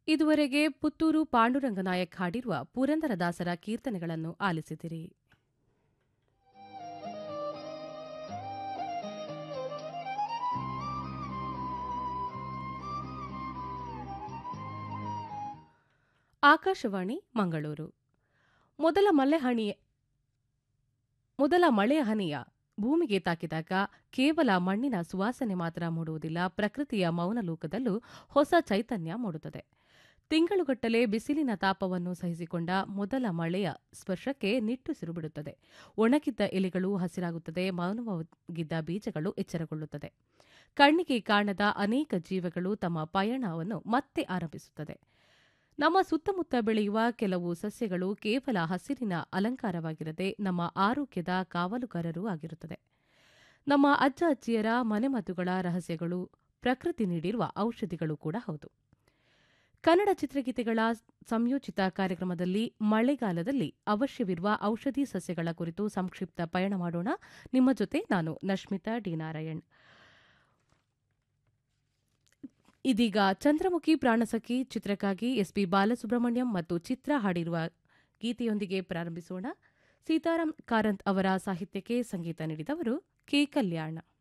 ಇದುವರೆಗೆ ಪುತ್ತೂರು ಪಾಂಡುರಂಗ ನಾಯಕ್ ಹಾಡಿರುವ ಪುರಂದರದಾಸರ ಕೀರ್ತನೆಗಳನ್ನು ಆಲಿಸಿದಿರಿ ಆಕಾಶವಾಣಿ ಮಂಗಳೂರು ಮೊದಲ ಮಳೆಹಣಿ ಮೊದಲ ಮಳೆಯ ಹನಿಯ ಭೂಮಿಗೆ ತಾಕಿದಾಗ ಕೇವಲ ಮಣ್ಣಿನ ಸುವಾಸನೆ ಮಾತ್ರ ಮೂಡುವುದಿಲ್ಲ ಪ್ರಕೃತಿಯ ಮೌನಲೋಕದಲ್ಲೂ ಹೊಸ ಚೈತನ್ಯ ಮೂಡುತ್ತದೆ ತಿಂಗಳುಗಟ್ಟಲೆ ಬಿಸಿಲಿನ ತಾಪವನ್ನು ಸಹಿಸಿಕೊಂಡ ಮೊದಲ ಮಳೆಯ ಸ್ಪರ್ಶಕ್ಕೆ ನಿಟ್ಟುಸಿರು ಬಿಡುತ್ತದೆ ಒಣಗಿದ್ದ ಎಲೆಗಳು ಹಸಿರಾಗುತ್ತದೆ ಮೌನವಾಗಿದ್ದ ಬೀಜಗಳು ಎಚ್ಚರಗೊಳ್ಳುತ್ತದೆ ಕಣ್ಣಿಗೆ ಕಾಣದ ಅನೇಕ ಜೀವಗಳು ತಮ್ಮ ಪಯಣವನ್ನು ಮತ್ತೆ ಆರಂಭಿಸುತ್ತದೆ ನಮ್ಮ ಸುತ್ತಮುತ್ತ ಬೆಳೆಯುವ ಕೆಲವು ಸಸ್ಯಗಳು ಕೇವಲ ಹಸಿರಿನ ಅಲಂಕಾರವಾಗಿರದೆ ನಮ್ಮ ಆರೋಗ್ಯದ ಕಾವಲುಗಾರರೂ ಆಗಿರುತ್ತದೆ ನಮ್ಮ ಅಜ್ಜ ಅಜ್ಜಿಯರ ಮನೆಮದ್ದುಗಳ ರಹಸ್ಯಗಳು ಪ್ರಕೃತಿ ನೀಡಿರುವ ಔಷಧಿಗಳು ಕೂಡ ಹೌದು ಕನ್ನಡ ಚಿತ್ರಗೀತೆಗಳ ಸಂಯೋಜಿತ ಕಾರ್ಯಕ್ರಮದಲ್ಲಿ ಮಳೆಗಾಲದಲ್ಲಿ ಅವಶ್ಯವಿರುವ ಔಷಧಿ ಸಸ್ಯಗಳ ಕುರಿತು ಸಂಕ್ಷಿಪ್ತ ಪಯಣ ಮಾಡೋಣ ನಿಮ್ಮ ಜೊತೆ ನಾನು ನಶ್ಮಿತಾ ಡಿ ನಾರಾಯಣ್ ಇದೀಗ ಚಂದ್ರಮುಖಿ ಪ್ರಾಣಸಖಿ ಚಿತ್ರಕ್ಕಾಗಿ ಎಸ್ಪಿ ಬಾಲಸುಬ್ರಹ್ಮಣ್ಯಂ ಮತ್ತು ಚಿತ್ರ ಹಾಡಿರುವ ಗೀತೆಯೊಂದಿಗೆ ಪ್ರಾರಂಭಿಸೋಣ ಸೀತಾರಾಮ್ ಕಾರಂತ್ ಅವರ ಸಾಹಿತ್ಯಕ್ಕೆ ಸಂಗೀತ ನೀಡಿದವರು ಕೆ ಕಲ್ಯಾಣ